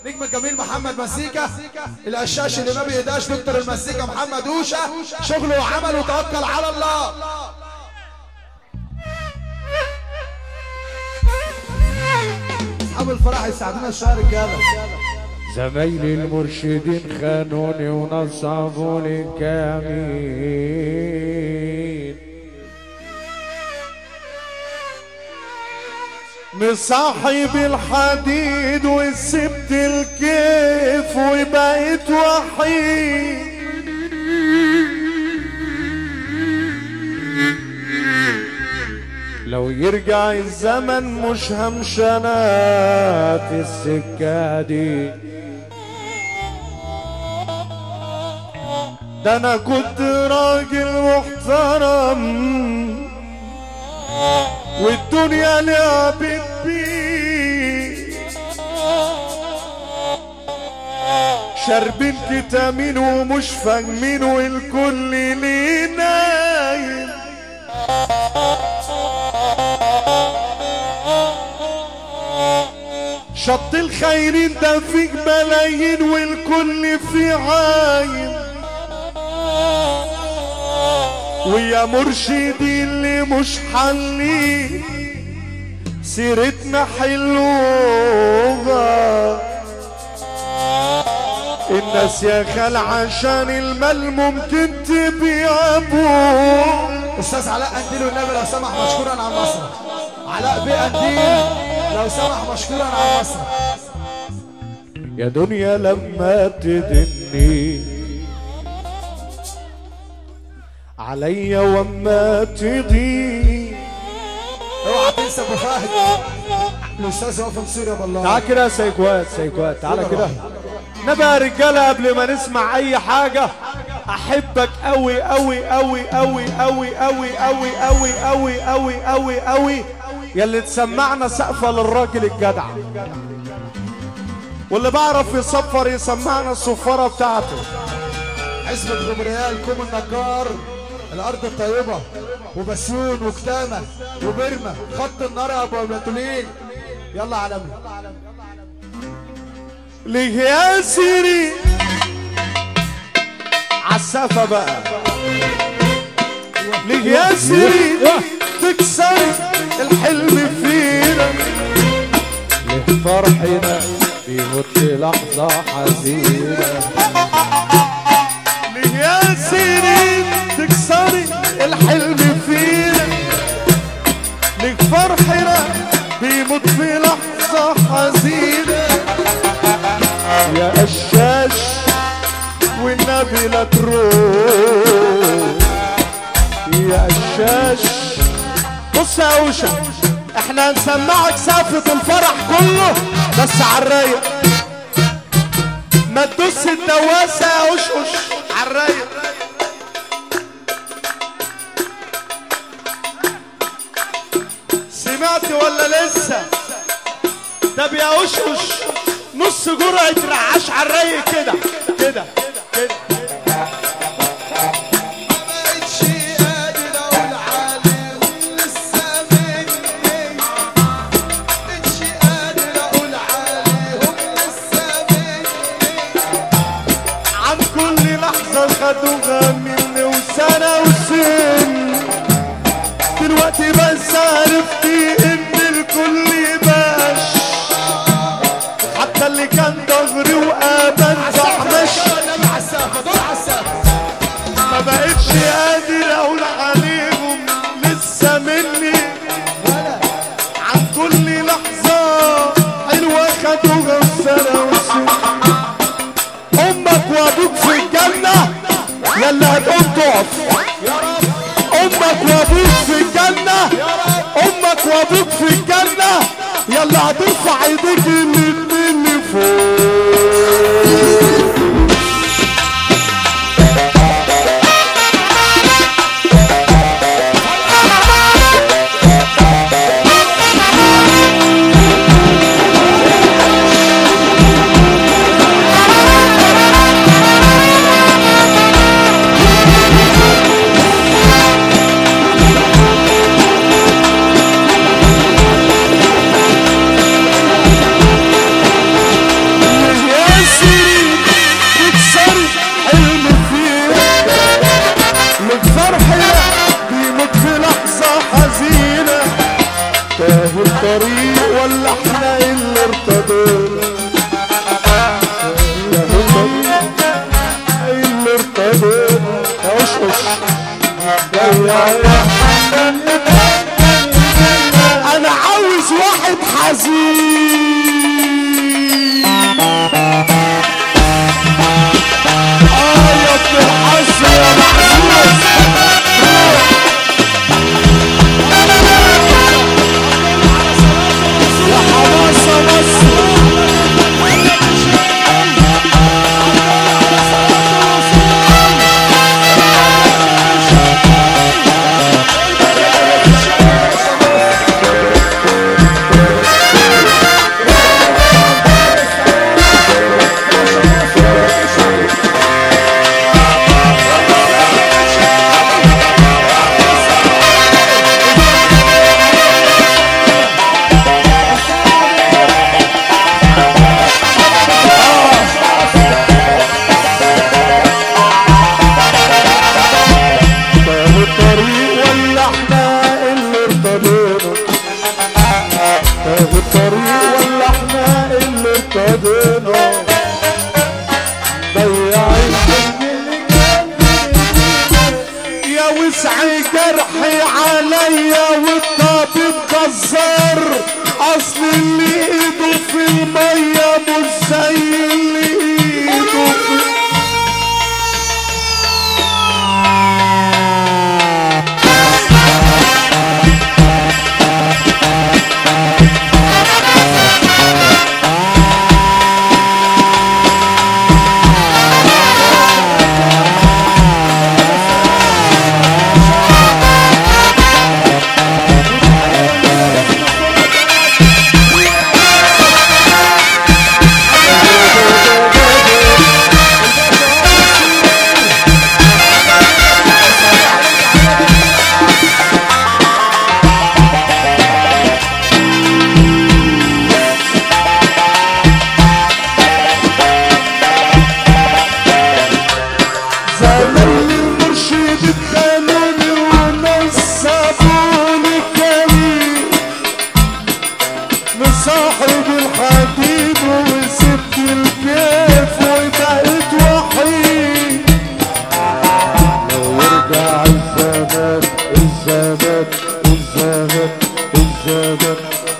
نجم الجميل محمد مسيكة القشاش اللي ما بيهداش دكتور المسيكة محمد اوشا شغله وعمله توكل على الله اصحاب الفرح يساعدونا شويه يا رجاله زمايلي المرشدين خانوني ونصبوني كمين مصاحب الحديد وسبت الكيف وبقيت وحيد لو يرجع الزمن مش همشنات السكة دي ده انا كنت راجل محترم والدنيا لعبت بيه شاربين كتامين ومش فاهمين والكل ليه نايم شط الخيرين ده فيك ملايين والكل في عايم ويا مرشدي اللي مش حلي سيرتنا حلوة الناس يا خال عشان المال ممكن تبيع ابوه استاذ علاء قنديل والنبي لو سمح مشكورا على المسرح علاء بيه قنديل لو سمح مشكورا على المسرح يا دنيا لما تدني عليا وما تضيق اوعى تنسى ابو فهد الاستاذ وفا نصير يا بالله تعال كده يا سيكوات سيكوات تعالى كده نبقى يا رجاله قبل ما نسمع اي حاجه احبك قوي قوي قوي قوي قوي قوي قوي قوي قوي قوي قوي قوي يلي تسمعنا سقفه للراجل الجدع واللي بعرف يصفر يسمعنا الصفاره بتاعته عزبة غبريال كوم النجار الارض الطيبة وبسيون وكتامة وبرمة خط النار يا ابو بلاتولين يلا عالمي ليه يا سيري عالسفة بقى ليه يا سيري تكسر الحلم فينا ليه فرحنا بيموت لحظة حزينة ليه يا سيري تكسري الحلم فينا ليه فرحنا بيموت في لحظة حزينة يا قشاش والنبي لا تروح يا قشاش بص يا اوشا احنا هنسمعك سقفة الفرح كله بس عالرايق ما تدوس الدواسة يا اوشوش عالرايق سمعت ولا لسه ده بيوشوش نص جرعة رعاش على الرايق كده كده كده عن كل لحظة خدوها مني وسنة وسن دلوقتي بس عرفت ان الكل باش حتى اللي كان ضغري وآمن فحمش دول على السقف دول على السقف ما بقتش قادر اقول عليهم لسه مني عن كل لحظة حلوة خدوها وسنة وسن امك وابوك في الجنة يلا هتقوم تقف امك وابوك في الجنة امك وابوك في الجنة يلا هترفع ايديك الاتنين لفوق انا عاوز واحد حزين اه يا ابن الحظ يا محسوس يا حماسة مصر طب الطريق ولا احنا اللي ارتضينا طب الطريق ولا احنا اللي ارتضينا ضيعين يا وسع جرحي عليا والطبيب جزار اصل اللي ايده في الميه مش زي اللي ايده في زمان المرشد القانوني ونصبوني كريم مصاحب الحديد وسبت الكيف وبقيت وحيد لو يرجع الزمان الزمان الزمان الزمان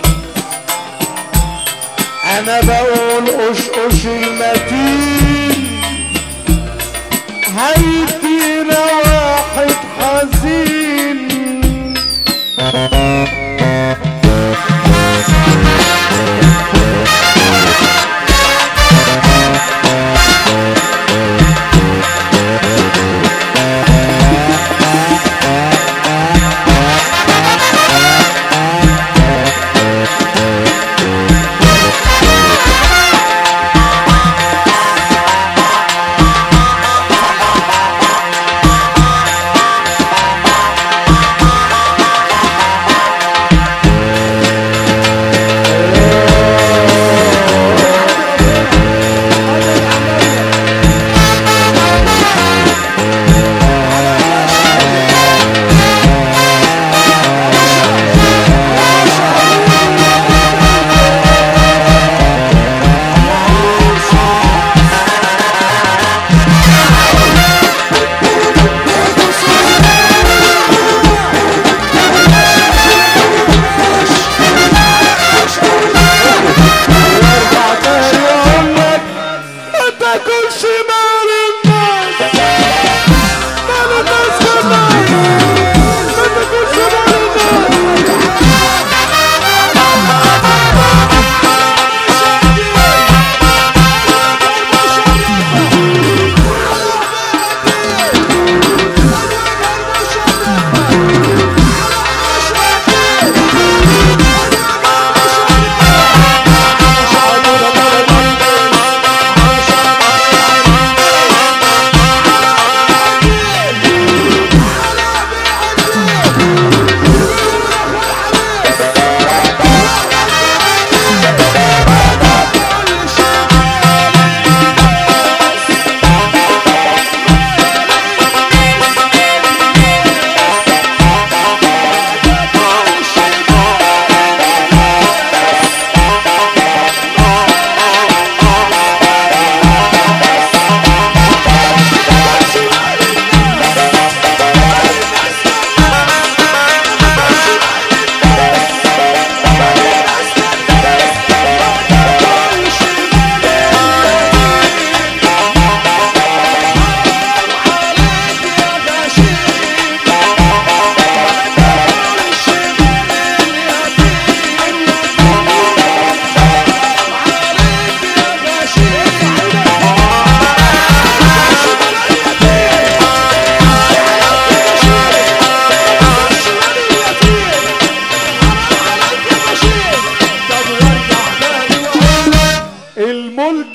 انا بقول قشقش المتين هيدينا واحد حزين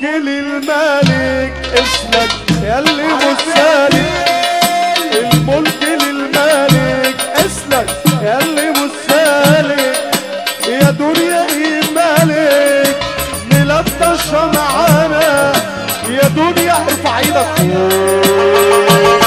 للملك اسلك ياللي مسالك الملك للملك اسلك ياللي مسالك يا دنيا ايه مالك ملطشة معانا يا دنيا ارفع ايدك فوق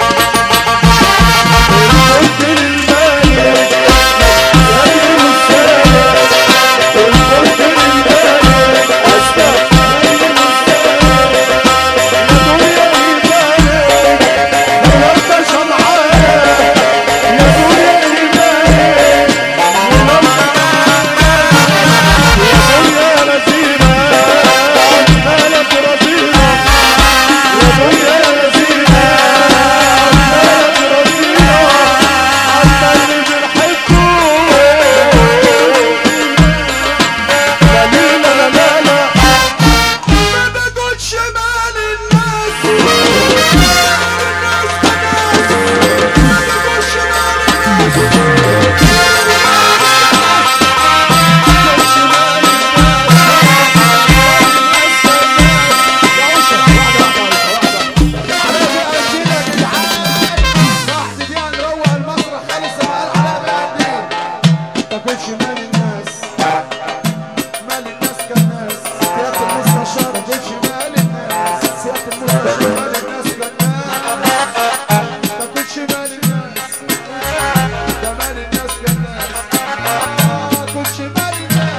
الملك للملك ياللي مسالك الملك للملك اسلك ياللي مسالك يا دنيا ايه مالك ملطشة معانا يا دنيا ايه مالك يا نسيمة مالك رزينة يا دنيا نسيمة مالك رزينة عما اللي بنحبه لا لا لا لا لا ما بقولش مال الناس الناس ما بقولش مال الناس تاكلش مال الناس مال الناس كالناس سيادة المستشار تاكلش مال الناس سيادة المستشار مال الناس كالناس تاكلش مال الناس ده مال الناس كالناس تاكلش مال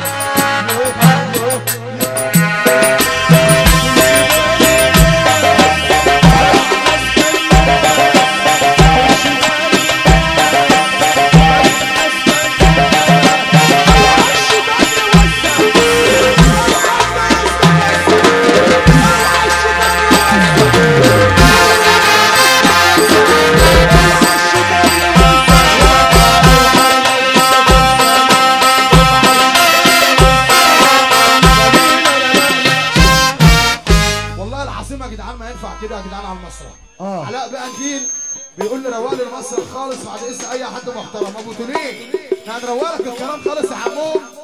والله العظيم يا جدعان ما ينفع كده يا جدعان على المسرح آه. علاء بقى ندين بيقول لي روق لي المسرح خالص بعد اذن اي حد محترم ابو تولين هنروق لك الكلام خالص يا حموم